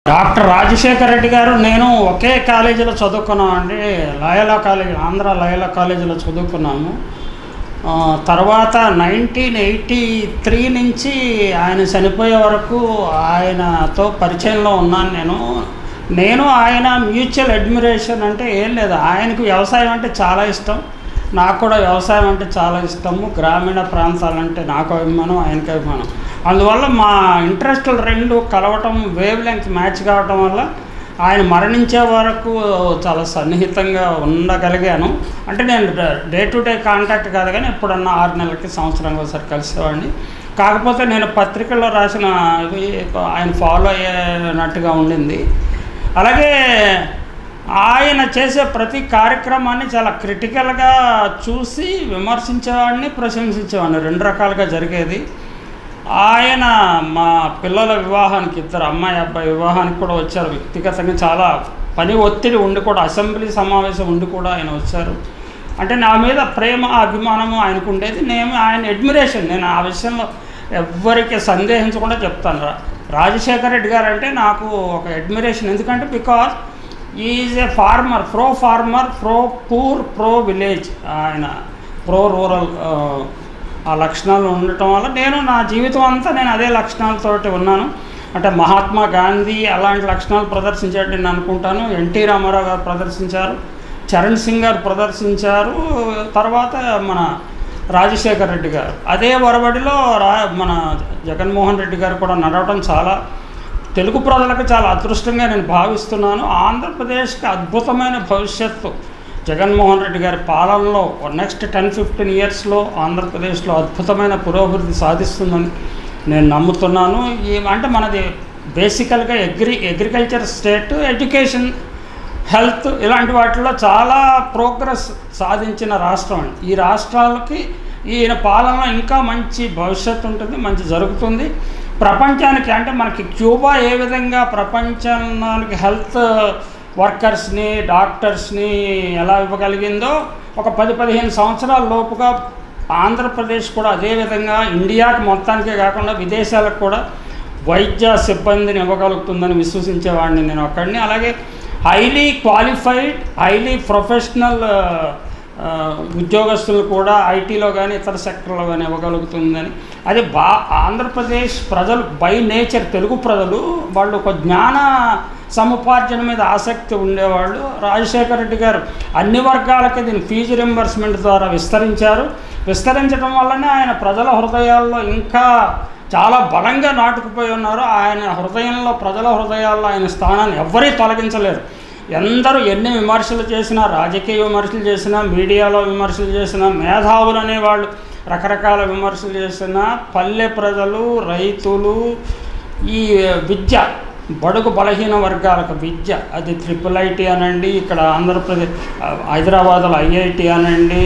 doctor Rajasekhara Reddy గారు నేను ఒకే కాలేజీలో చదువుకున్నాం అండి లయలా కాలేజీ ఆంధ్ర లయలా కాలేజీలో చదువుకున్నాము ఆ, తర్వాత నైన్టీన్ ఎయిటీ త్రీ నుంచి ఆయన చనిపోయే వరకు ఆయనతో పరిచయంలో ఉన్నాను నేను నేను ఆయన మ్యూచువల్ అడ్మిరేషన్ అంటే ఏం లేదు ఆయనకు వ్యవసాయం అంటే చాలా ఇష్టం నాకు కూడా వ్యవసాయం అంటే చాలా ఇష్టము గ్రామీణ ప్రాంతాలంటే నాకు అభిమానం ఆయనకి అభిమానం అందువల్ల మా ఇంట్రెస్ట్లు రెండు కలవటం వేవ్ లెంగ్త్ మ్యాచ్ కావటం వల్ల ఆయన మరణించే వరకు చాలా సన్నిహితంగా ఉండగలిగాను అంటే నేను డే టు డే కాంటాక్ట్ కాదు కానీ ఎప్పుడన్నా ఆరు నెలలకి సంవత్సరానికి ఒకసారి కలిసేవాడిని కాకపోతే నేను పత్రికల్లో రాసిన ఇవి ఆయన ఫాలో అయ్యేనట్టుగా ఉండింది అలాగే ఆయన చేసే ప్రతి కార్యక్రమాన్ని చాలా క్రిటికల్గా చూసి విమర్శించేవాడిని ప్రశంసించేవాడిని రెండు రకాలుగా జరిగేది ఆయన మా పిల్లల వివాహానికి ఇద్దరు అమ్మాయి అబ్బాయి వివాహానికి కూడా వచ్చారు వ్యక్తిగతంగా చాలా పని ఒత్తిడి ఉండి కూడా అసెంబ్లీ సమావేశం ఉండి కూడా ఆయన వచ్చారు అంటే నా మీద ప్రేమ అభిమానము ఆయనకు ఉండేది నేను ఆయన అడ్మిరేషన్ నేను ఆ విషయంలో ఎవ్వరికి సందేహించకుండా చెప్తాను రా రాజశేఖర రెడ్డి గారు అంటే నాకు ఒక అడ్మిరేషన్ ఎందుకంటే because is a farmer pro farmer pro poor pro village ఆయన ప్రో రూరల్ ఆ లక్షణాలు ఉండటం వల్ల నేను నా జీవితం అంతా నేను అదే లక్షణాలతోటి ఉన్నాను అంటే మహాత్మా గాంధీ అలాంటి లక్షణాలు ప్రదర్శించాడు నేను అనుకుంటాను ఎన్టీ రామారావు గారు ప్రదర్శించారు చరణ్ సింగ్ గారు ప్రదర్శించారు తర్వాత మన రాజశేఖర రెడ్డి గారు అదే వరబడిలో రా మన జగన్మోహన్ రెడ్డి గారు కూడా నడవడం చాలా తెలుగు ప్రజలకు చాలా అదృష్టంగా నేను భావిస్తున్నాను ఆంధ్రప్రదేశ్కి అద్భుతమైన భవిష్యత్తు జగన్మోహన్ రెడ్డి గారి పాలనలో నెక్స్ట్ టెన్ ఫిఫ్టీన్ ఇయర్స్లో ఆంధ్రప్రదేశ్లో అద్భుతమైన పురోభివృద్ధి సాధిస్తుందని నేను నమ్ముతున్నాను ఈ అంటే మనది బేసికల్గా agri agriculture state education health ఇలాంటి వాటిల్లో చాలా ప్రోగ్రెస్ సాధించిన రాష్ట్రం అండి ఈ రాష్ట్రాలకి ఈయన పాలనలో ఇంకా మంచి భవిష్యత్తు ఉంటుంది మంచి జరుగుతుంది ప్రపంచానికి అంటే మనకి క్యూబా ఏ విధంగా ప్రపంచానికి హెల్త్ వర్కర్స్ని డాక్టర్స్ని ఎలా ఇవ్వగలిగిందో ఒక పది పదిహేను సంవత్సరాల లోపుగా ఆంధ్రప్రదేశ్ కూడా అదేవిధంగా ఇండియాకి మొత్తానికే కాకుండా విదేశాలకు కూడా వైద్య సిబ్బందిని ఇవ్వగలుగుతుందని విశ్వసించేవాడిని నేను ఒక్కడిని అలాగే హైలీ క్వాలిఫైడ్ హైలీ ప్రొఫెషనల్ ఉద్యోగస్తులు కూడా ఐటీలో కానీ ఇతర సెక్టర్లో కానీ ఇవ్వగలుగుతుందని అది బా ఆంధ్రప్రదేశ్ ప్రజలు బై నేచర్ తెలుగు ప్రజలు వాళ్ళు ఒక జ్ఞాన సముపార్జన మీద ఆసక్తి ఉండేవాళ్ళు రాజశేఖర రెడ్డి గారు అన్ని వర్గాలకి దీని ఫీజు రింబర్స్మెంట్ ద్వారా విస్తరించారు విస్తరించడం వల్లనే ఆయన ప్రజల హృదయాల్లో ఇంకా చాలా బలంగా నాటుకుపోయి ఉన్నారు ఆయన హృదయంలో ప్రజల హృదయాల్లో ఆయన స్థానాన్ని ఎవ్వరీ తొలగించలేరు ఎందరూ ఎన్ని విమర్శలు చేసినా రాజకీయ విమర్శలు చేసినా మీడియాలో విమర్శలు చేసినా మేధావులు అనేవాళ్ళు రకరకాల విమర్శలు చేసినా పల్లె ప్రజలు రైతులు ఈ విద్య బడుగు బలహీన వర్గాలకు విద్య అది ట్రిపుల్ ఐటీ అనండి ఇక్కడ ఆంధ్రప్రదేశ్ హైదరాబాద్లో ఐఐటి అనండి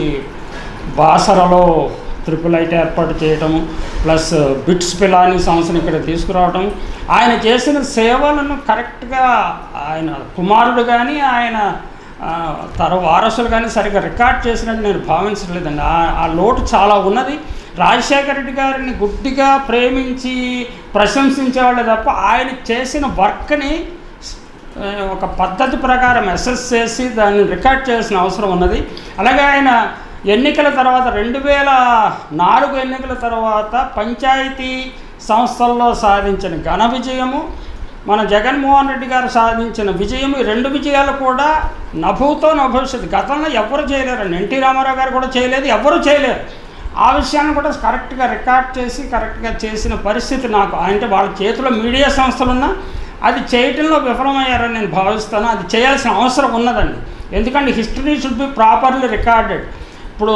బాసరలో ట్రిపుల్ ఐటీ ఏర్పాటు చేయటము ప్లస్ బిట్స్ పిలాని సంస్థను ఇక్కడ తీసుకురావడం ఆయన చేసిన సేవలను కరెక్ట్గా ఆయన కుమారుడు కానీ ఆయన ఆ, తర వారసులు కానీ సరిగ్గా రికార్డ్ చేసినట్టు నేను భావించలేదండి ఆ- ఆ లోటు చాలా ఉన్నది రాజశేఖర రెడ్డి గారిని గుడ్డిగా ప్రేమించి ప్రశంసించేవాళ్ళే తప్ప ఆయన చేసిన వర్క్ని ఆ, ఒక పద్ధతి ప్రకారం అసెస్ చేసి దాన్ని రికార్డ్ చేయాల్సిన అవసరం ఉన్నది అలాగే ఆయన ఎన్నికల తర్వాత రెండు వేల నాలుగు ఎన్నికల తర్వాత పంచాయతీ సంస్థల్లో సాధించిన ఘన విజయము మన జగన్మోహన్ రెడ్డి గారు సాధించిన విజయం ఈ రెండు విజయాలు కూడా నభూతో నభవిష్యత్తు గతంలో ఎవరు చేయలేరండి ఎన్టీ రామారావు గారు కూడా చేయలేదు ఎవరు చేయలేరు ఆ విషయాన్ని కూడా కరెక్ట్గా రికార్డ్ చేసి కరెక్ట్గా చేసిన పరిస్థితి నాకు అంటే వాళ్ళ చేతిలో మీడియా సంస్థలున్నా అది చేయటంలో విఫలమయ్యారని నేను భావిస్తాను అది చేయాల్సిన అవసరం ఉన్నదండి ఎందుకంటే history should be properly recorded ఇప్పుడు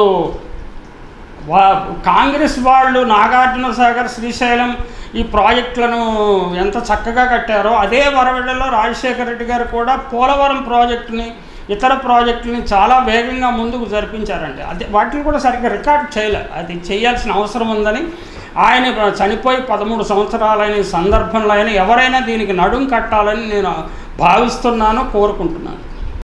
వా కాంగ్రెస్ వాళ్ళు నాగార్జున సాగర్ శ్రీశైలం ఈ ప్రాజెక్టులను ఎంత చక్కగా కట్టారో అదే వరవెడలో రాజశేఖర రెడ్డి గారు కూడా పోలవరం ప్రాజెక్టుని ఇతర ప్రాజెక్టుని చాలా వేగంగా ముందుకు జరిపించారండి అది వాటిని కూడా సరిగ్గా రికార్డ్ చేయలే అది చేయాల్సిన అవసరం ఉందని ఆయన చనిపోయి పదమూడు సంవత్సరాలైన సందర్భంలో అయినా ఎవరైనా దీనికి నడుం కట్టాలని నేను భావిస్తున్నాను కోరుకుంటున్నాను